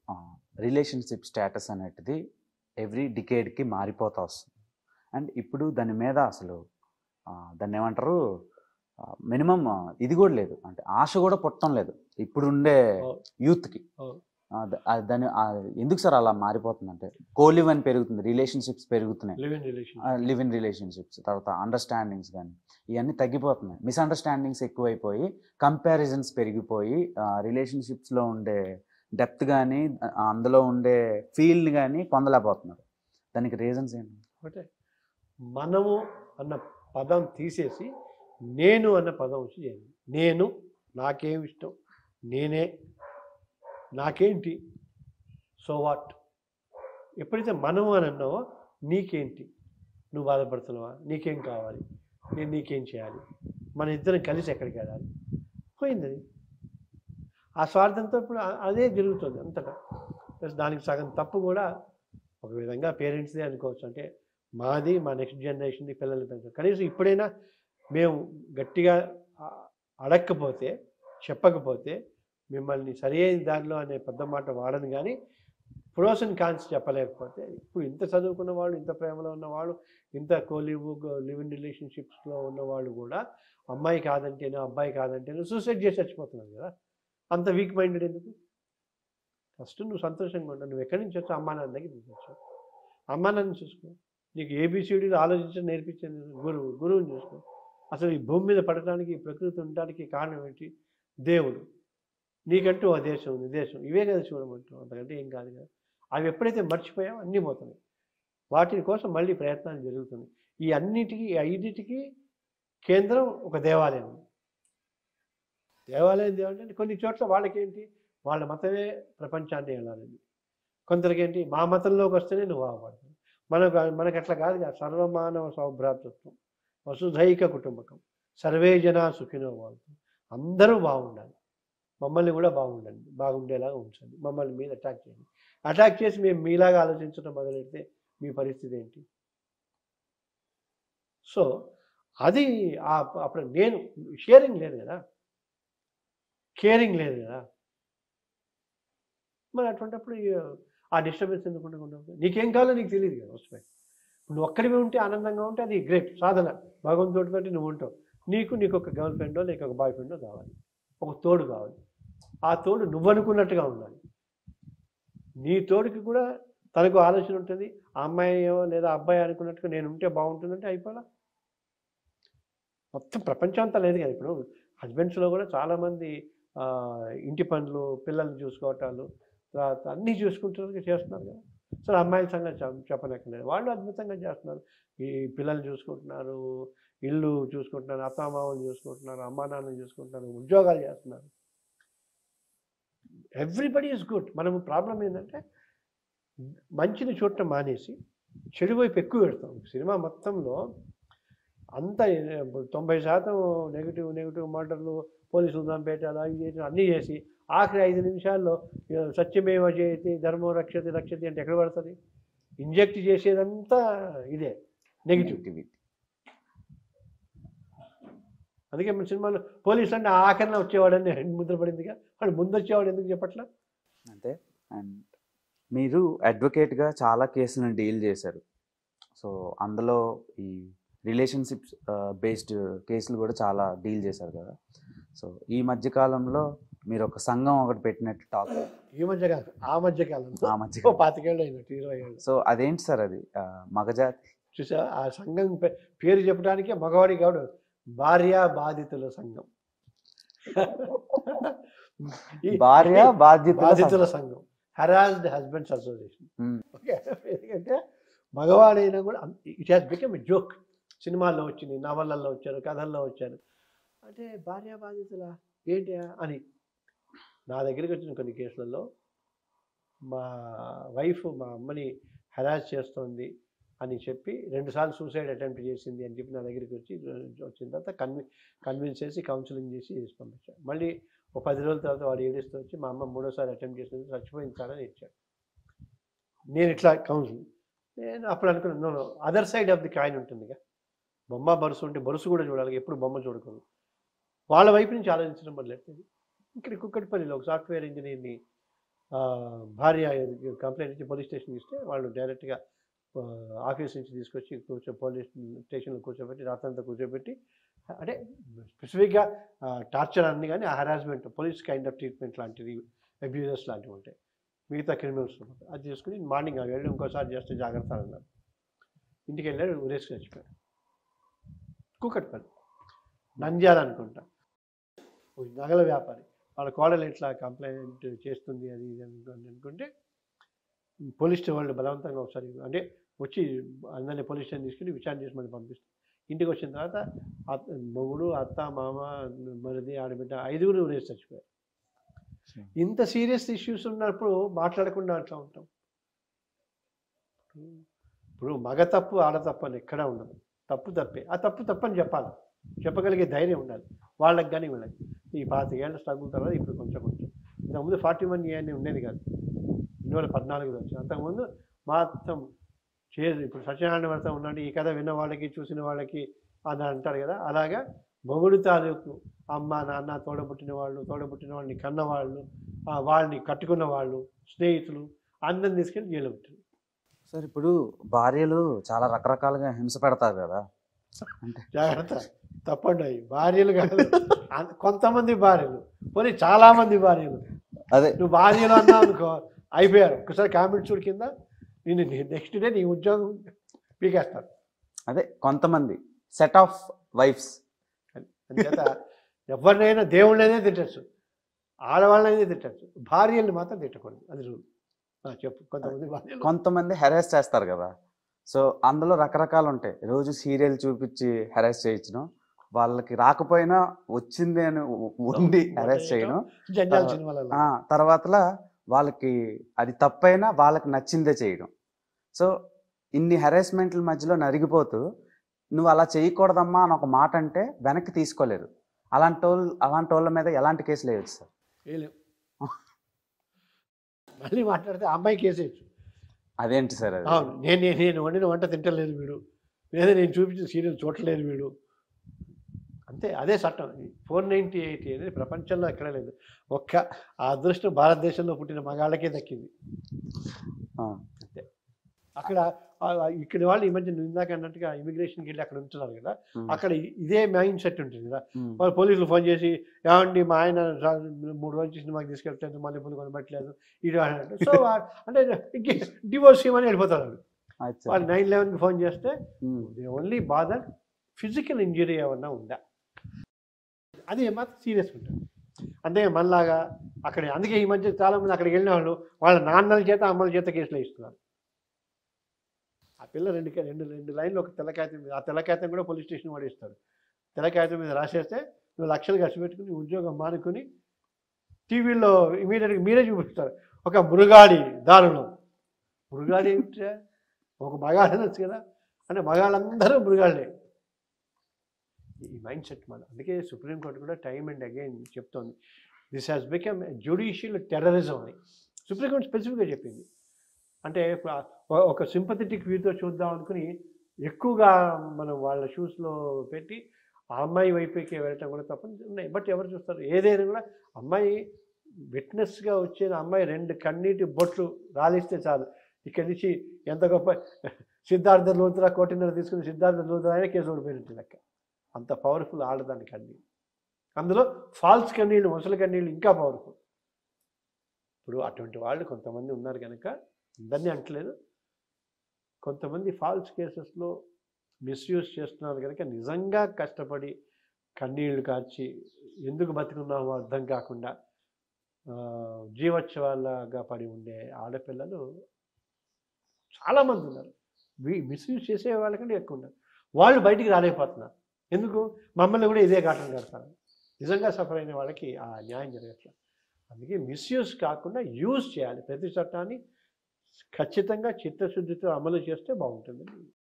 Relationship status అనేటిది every డికేడ్కి మారిపోతా వస్తుంది అండ్ ఇప్పుడు దాని మీద అసలు ఆ, దాన్ని ఏమంటారు మినిమం ఇది కూడా లేదు అంటే ఆశ కూడా పుట్టడం లేదు ఇప్పుడు ఉండే ఓ. యూత్కి ఓ. దాని ఆ, ఎందుకు సార్ అలా మారిపోతుంది అంటే కోలివ్ అని పెరుగుతుంది రిలేషన్షిప్స్ పెరుగుతున్నాయి live in relation live in relationships తర్వాత అండర్స్టాండింగ్స్ కానీ ఇవన్నీ తగ్గిపోతున్నాయి మిస్అండర్స్టాండింగ్స్ ఎక్కువైపోయి కంపారిజన్స్ పెరిగిపోయి రిలేషన్షిప్స్లో ఉండే డెప్త్ కానీ అందులో ఉండే ఫీల్డ్ కానీ పొందలేకపోతున్నారు దానికి రీజన్స్ ఏంటి ఒకటే మనము అన్న పదం తీసేసి నేను అన్న పదం వచ్చి చేయండి నేను నాకేం ఇష్టం నేనే నాకేంటి సో వాట్ ఎప్పుడైతే మనము అని అన్నావో నీకేంటి నువ్వు బాధపడుతున్నావా నీకేం కావాలి నేను నీకేం చేయాలి మన ఇద్దరం కలిసి ఎక్కడికి వెళ్ళాలి పోయింది అది ఆ స్వార్థంతో ఇప్పుడు అ- అదే జరుగుతుంది అంతటా ప్లస్ దానికి సగం తప్పు కూడా ఒక విధంగా పేరెంట్స్దే అనుకోవచ్చు అంటే మాది మా నెక్స్ట్ జనరేషన్ది పిల్లల్ని పెంచడం కనీసం ఇప్పుడైనా మేము గట్టిగా ఆ- అడగకపోతే చెప్పకపోతే మిమ్మల్ని సరి అయిన దారిలో అనే పెద్ద మాట వాడను కానీ ప్రోస్ అండ్ కాన్స్ చెప్పలేకపోతే ఇప్పుడు ఇంత చదువుకున్న వాళ్ళు ఇంత ప్రేమలో ఉన్నవాళ్ళు ఇంత కోలివ్ లివ్ ఇన్ రిలేషన్షిప్స్లో ఉన్నవాళ్ళు కూడా అమ్మాయి కాదంటేనో అబ్బాయి కాదంటేనో సూసైడ్ చేసి చచ్చిపోతున్నారు కదా అంత వీక్ మైండెడ్ ఎందుకు ఫస్ట్ నువ్వు సంతోషంగా ఉండు నువ్వు ఎక్కడి నుంచి వచ్చావు అమ్మా నాన్న దగ్గర నుంచి వచ్చావు అమ్మా నాన్న చూసుకో నీకు ఏబిసిడీలు ఆలోచించడం నేర్పించింది గురువు గురువుని చూసుకో అసలు ఈ భూమి మీద పడటానికి ఈ ప్రకృతి ఉండడానికి కారణం ఏంటి దేవుడు నీకంటూ ఆ దేశం ఉంది దేశం ఇవే కదా చూడమంటాం అంతకంటే ఏం కాదు కదా అవి ఎప్పుడైతే మర్చిపోయావో అన్నీ పోతున్నాయి వాటి కోసం మళ్ళీ ప్రయత్నాలు జరుగుతున్నాయి ఈ అన్నిటికీ ఈ ఐదింటికి కేంద్రం ఒక దేవాలయం ఉంది దేవాలయం దేవాలయం అంటే కొన్ని చోట్ల వాళ్ళకేంటి వాళ్ళ మతమే ప్రపంచాన్ని వెళ్ళాలని కొందరికి ఏంటి మా మతంలోకి వస్తేనే నువ్వు బాగుపడతావు మనకు మనకు అట్లా కాదు కదా సర్వమానవ సౌభ్రాతృత్వం వసుధైక కుటుంబకం సర్వే జనా సుఖినో వాళ్ళు అందరూ బాగుండాలి మమ్మల్ని కూడా బాగుండండి బాగుండేలాగా ఉంచండి మమ్మల్ని మీద అటాక్ చేయండి అటాక్ చేసి మేము మీలాగా ఆలోచించడం మొదలెడితే మీ పరిస్థితి ఏంటి సో అది ఆ- అప్పుడు నేను షేరింగ్ లేదు కదా కేరింగ్ లేదు కదా మరి అటువంటిప్పుడు ఈ- ఆ డిస్టర్బెన్స్ ఎందుకు ఉండకుండా నీకేం కావాలో నీకు తెలియదు కదా వస్తున్నాయి నువ్వు ఒక్కడివి ఉంటే ఆనందంగా ఉంటే అది గ్రేట్ సాధన భగవంతుడి తోటి నువ్వు ఉంటావు నీకు నీకు ఒక గర్ల్ ఫ్రెండో లేక ఒక బాయ్ ఫ్రెండో కావాలి ఒక తోడు కావాలి ఆ తోడు నువ్వు అనుకున్నట్టుగా ఉండాలి నీ తోడుకి కూడా తనకు ఆలోచన ఉంటుంది ఆ అమ్మాయి ఏమో లేదా అబ్బాయి అనుకున్నట్టుగా నేను ఉంటే బాగుంటుందంటే అయిపోలా మొత్తం ప్రపంచం అంతా లేదు కదా ఇప్పుడు హస్బెండ్స్లో కూడా చాలామంది ఆ, ఇంటి పనులు పిల్లల్ని చూసుకోవటాలు తర్వాత అన్నీ చూసుకుంటున్నారు చేస్తున్నారు కదా సరే అమ్మాయిల సంగతి చెప్- చెప్పనక్కర్లేదు వాళ్ళు అద్భుతంగా చేస్తున్నారు ఈ పిల్లల్ని చూసుకుంటున్నారు ఇల్లు చూసుకుంటున్నారు అత్తామామలు చూసుకుంటున్నారు అమ్మా నాన్నలు చూసుకుంటున్నారు ఉద్యోగాలు చేస్తున్నారు ఎవ్రీబడి ఈజ్ గుడ్ మనం ప్రాబ్లం ఏంటంటే మంచిని చూడటం మానేసి చెడు వైపు ఎక్కువ పెడతాం సినిమా మొత్తంలో అంత తొంభై శాతం నెగిటివ్ నెగిటివ్ మాటలు పోలీసులు చంపేటాలు అవి చేయటం అన్నీ చేసి ఆఖరి ఐదు నిమిషాల్లో ఇక సత్యమేవ జయతి ధర్మం రక్షతి రక్షతి అంటే ఎక్కడ పడుతుంది ఇంజెక్ట్ చేసేదంతా ఇదే నెగిటివ్ నెగిటివిటీ అందుకే మన సినిమాలో పోలీసు అంటే ఆఖరిన వచ్చేవాడని ముద్ర పడిందిగా వాడు ముందు వచ్చేవాడు ఎందుకు చెప్పట్లా అంతే అండ్ మీరు అడ్వకేట్గా చాలా కేసులను డీల్ చేశారు సో అందులో ఈ రిలేషన్షిప్స్ బేస్డ్ కేసులు కూడా చాలా డీల్ చేశారు కదా సో ఈ మధ్య కాలంలో మీరు ఒక సంఘం ఒకటి పెట్టినట్టు టాక్ ఈ మధ్య కాదు ఆ మధ్య కాలంలో ఆ మధ్య ఓ పాతికేళ్ళు అయినట్టు ఇరవై ఏళ్ళు సో అదేంటి సార్ అది ఆ, మగజాతి చూసా ఆ సంఘం పే- పేరు చెప్పడానికే మగవాడి కాడు భార్య బాధితుల సంఘం ఈ- భార్య బాధ్యత బాధితుల సంఘం harassed husbands association hmm. Okay ఎందుకంటే మగవాడైనా కూడా it has become a joke సినిమాల్లో వచ్చింది నవలల్లో వచ్చారు కథల్లో వచ్చారు అంటే భార్య బాధితుల ఏంటి అని నా దగ్గరికి వచ్చిన కొన్ని కేసులలో మా వైఫ్ మా అమ్మని హెరాస్ చేస్తోంది అని చెప్పి రెండుసార్లు సూసైడ్ అటెంప్ట్ చేసింది అని చెప్పి నా దగ్గరికి వచ్చి వచ్చిన తర్వాత కన్వి కన్విన్స్ చేసి కౌన్సిలింగ్ చేసి చేసి పంపించాను మళ్ళీ ఒక పది రోజుల తర్వాత వాడు ఏడుస్తూ వచ్చి మా అమ్మ మూడోసారి అటెంప్ట్ చేసింది చచ్చిపోయింది సార్ అని ఇచ్చాడు నేను ఇట్లా కౌన్సిలింగ్ నేను అప్పుడు అనుకున్నాను other side of the coin ఉంటుందిగా బొమ్మ బరుసు ఉంటే బరుసు కూడా చూడాలి ఎప్పుడు బొమ్మ చూడకూడదు వాళ్ళ వైపు నుంచి ఆలోచించడం మొదలెట్టింది ఇక్కడ కుక్కటిపల్లిలో ఒక సాఫ్ట్వేర్ ఇంజనీర్ని ఆ, భార్య కంప్లైంట్ ఇచ్చి పోలీస్ స్టేషన్ ఇస్తే వాళ్ళు డైరెక్ట్గా ఆఫీస్ నుంచి తీసుకొచ్చి కూర్చో పోలీస్ స్టేషన్లో కూర్చోబెట్టి రాత్రంతా కూర్చోబెట్టి అంటే స్పెసిఫిక్గా టార్చర్ అన్ని కానీ harassment police kind of treatment లాంటివి అబ్యూజర్స్ లాంటివి ఉంటాయి మిగతా క్రిమినల్స్ అది తీసుకుని మార్నింగ్ వెళ్ళి ఇంకోసారి చేస్తే జాగ్రత్త అన్నారు ఇంటికి వెళ్ళాడు ఉరేసుకు చచ్చిపోయాడు కూకట్పల్లి నంద్యాల అనుకుంటా ఓ నగల వ్యాపారి వాళ్ళ కోడలు ఇట్లా కంప్లైంట్ చేస్తుంది అది ఇది అనుకోండి అనుకుంటే పోలీస్ వాళ్ళు బలవంతంగా ఒకసారి అంటే వచ్చి అందరినీ పోలీస్ స్టేషన్ తీసుకుని విచారణ చేసి మళ్ళీ పంపిస్తారు ఇంటికి వచ్చిన తర్వాత అత్త మొగుడు అత్త మామ మరిది ఆడబిడ్డ ఐదుగురు రేసి చచ్చిపోయారు ఇంత సీరియస్ ఇష్యూస్ ఉన్నప్పుడు మాట్లాడకుండా అట్లా ఉంటాం ఇప్పుడు మగ తప్పు ఆడ తప్పు అని ఎక్కడా ఉండదు తప్పు తప్పే ఆ తప్పు తప్పని చెప్పాలి చెప్పగలిగే ధైర్యం ఉండాలి వాళ్ళకి కానీ వీళ్ళకి ఈ పాతికేళ్ళ స్ట్రగుల్ తర్వాత ఇప్పుడు కొంచెం కొంచెం ఇంతకుముందు ఫార్టీ వన్ ఇయర్ అని ఉండేది కాదు రెండు వేల పద్నాలుగులో వచ్చింది అంతకుముందు మొత్తం చే ఇప్పుడు సత్యనారాయణ వ్రతం ఉన్నాడు ఈ కథ విన్న వాళ్ళకి చూసిన వాళ్ళకి అని అంటారు కదా అలాగా మొగుడు తాలూకు అమ్మ నాన్న తోడబుట్టిన వాళ్ళు తోడబుట్టిన వాళ్ళని కన్నవాళ్ళు ఆ వాళ్ళని కట్టుకున్న వాళ్ళు స్నేహితులు అందరిని తీసుకెళ్ళి జైలు పెట్టారు సార్ ఇప్పుడు భార్యలు చాలా రకరకాలుగా హింస పెడతారు కదా అంటే జాగ్రత్త తప్పండి అవి భార్యలు కాదు అన్- కొంతమంది భార్యలు పోనీ చాలా మంది భార్యలు అదే నువ్వు భార్యలు అన్నావు అనుకో అయిపోయారు ఒకసారి కామెంట్ చూడు కింద నేను నెక్స్ట్ డే నీ ఉద్యోగం పీకేస్తాను అదే కొంతమంది సెట్ ఆఫ్ వైఫ్స్ అంచేత ఎవరినైనా దేవుళ్ళైనా తిట్టచ్చు ఆడవాళ్ళనైనా తిట్టచ్చు భార్యల్ని మాత్రం తిట్టకూడదు అది రూల్ చెప్పు కొంతమంది భార్యలు కొంతమంది హెరాస్ చేస్తారు కదా సో అందులో రకరకాలు ఉంటాయి రోజు సీరియల్ చూపించి హెరాస్ చేయించడం వాళ్ళకి రాకపోయినా వచ్చింది అని ఉ- ఉండి హెరాస్ చేయడం జంజాల ఆ, సినిమాలలో ఆ, తర్వాతలా వాళ్ళకి అది తప్పైనా వాళ్ళకి నచ్చిందే చేయడం సో ఇన్ని హెరాస్మెంట్ల మధ్యలో నరిగిపోతూ నువ్వు అలా చేయకూడదమ్మా అని ఒక మాట అంటే వెనక్కి తీసుకోలేరు అలాంటి వాళ్ళు అలాంటి వాళ్ళ మీద ఎలాంటి కేసులు వేయచ్చు సార్ ఏలేవు మళ్ళీ మాట్లాడితే ఆ అమ్మాయి కేసేయచ్చు అదేంటి సార్ అది అవును నేను నేను- నేను వండిన వంట తింటలేదు వీడు లేదా నేను చూపించిన సీరియల్ చూడలేదు వీడు అంతే అదే చట్టం ఫోర్ నైంటీ ఎయిట్ అనేది ప్రపంచంలో ఎక్కడ లేదు ఒక్క ఆ అదృష్టం భారతదేశంలో పుట్టిన మగాళ్ళకే దక్కింది ఆ, అక్కడ ఆ- ఆ ఇక్కడ వాళ్ళు ఈ మధ్య నువ్వు ఇందాక అన్నట్టుగా ఇమిగ్రేషన్కి వెళ్ళి అక్కడ ఉంటున్నారు కదా ఉమ్, అక్కడ ఇ- ఇదే మైండ్ సెట్ ఉంటుంది కదా ఉమ్, వాళ్ళు పోలీసులు ఫోన్ చేసి ఏమండి మా ఆయన రా- మూడు రోజులు చేసి మాకు తీసుకెళ్ళట్లేదు మళ్ళీ పూలు కొనబట్టలేదు ఇది అన్నాడు సో వా- అంటే డివోర్స్ ఇవ్వని వెళ్ళిపోతారు వాళ్ళు. అచ్చా. వాళ్ళు నైన్ లెవెన్కి ఫోన్ చేస్తే um, they only bother physical injury ఏమన్నా ఉందా అది మాత్రం సీరియస్ ఉంటుంది అంతే మనలాగా అక్కడ అందుకే ఈ మధ్య చాలామంది అక్కడికి వెళ్ళిన వాళ్ళు వాళ్ళ నాన్నల చేత అమ్మల చేత కేసులు ఇస్తున్నారు ఆ పిల్ల రెండు కా- రెండు రెండు లైన్లు ఒక తెల్ల కాగితం మీద ఆ తెల్ల కాగితం కూడా పోలీస్ స్టేషన్ వాడు ఇస్తాడు తెల్ల కాగితం మీద రాసేస్తే నువ్వు లక్షలు ఖర్చు పెట్టుకుని ఉద్యోగం మానుకుని టీవీలో ఇమీడియట్గా మీరే చూపిస్తారు ఒక మృగాడి దారుణం మృగాడి ఏమిట్రా ఒక మగాడు అనొచ్చు కదా అంటే మగాళ్ళందరూ మృగాళ్ళే ఈ మైండ్ సెట్ మన అందుకే సుప్రీంకోర్టు కూడా టైం అండ్ అగైన్ చెప్తోంది this has become judicial terrorism అని సుప్రీంకోర్టు స్పెసిఫిక్గా చెప్పింది అంటే ఇప్పుడు ఆ- ఒ- ఒక సింపథెటిక్ వ్యూతో చూద్దాం అనుకుని ఎక్కువగా మనం వాళ్ళ షూస్లో పెట్టి ఆ అమ్మాయి వైపుకి వెళ్ళటం కూడా తప్పని ఉన్నాయి బట్ ఎవరు చూస్తారు ఏదైనా కూడా అమ్మాయి విట్నెస్గా వచ్చిన అమ్మాయి రెండు కన్నీటి బొట్లు రాలిస్తే చాలు ఇక్కడి నుంచి ఎంత గొప్ప సిద్ధార్థ లూత్రా కోటిన్నర తీసుకుని సిద్ధార్థ లూత్రా అయినా కేసు ఓడిపోయినట్టు లెక్క అంత పవర్ఫుల్ ఆడదాని కన్నీళ్ళు అందులో ఫాల్స్ కన్నీళ్ళు ముసలి కన్నీళ్ళు ఇంకా పవర్ఫుల్ ఇప్పుడు అటువంటి వాళ్ళు కొంతమంది ఉన్నారు కనుక అందరినీ అంటలేదు కొంతమంది ఫాల్స్ కేసెస్లో మిస్యూజ్ చేస్తున్నారు కనుక నిజంగా కష్టపడి కన్నీళ్లు కార్చి ఎందుకు బతుకున్నామో అర్థం కాకుండా ఆ, జీవోత్సవాలుగా పడి ఉండే ఆడపిల్లలు చాలామంది ఉన్నారు మిస్యూజ్ చేసే వాళ్ళకంటే ఎక్కువ ఉన్నారు వాళ్ళు బయటికి రాలేకపోతున్నారు ఎందుకు మమ్మల్ని కూడా ఇదే ఘటన కడతారు నిజంగా సఫర్ అయిన వాళ్ళకి ఆ న్యాయం జరగట్లేదు అందుకే మిస్యూజ్ కాకుండా యూజ్ చేయాలి ప్రతి చట్టాన్ని ఖచ్చితంగా చిత్తశుద్ధితో అమలు చేస్తే బాగుంటుంది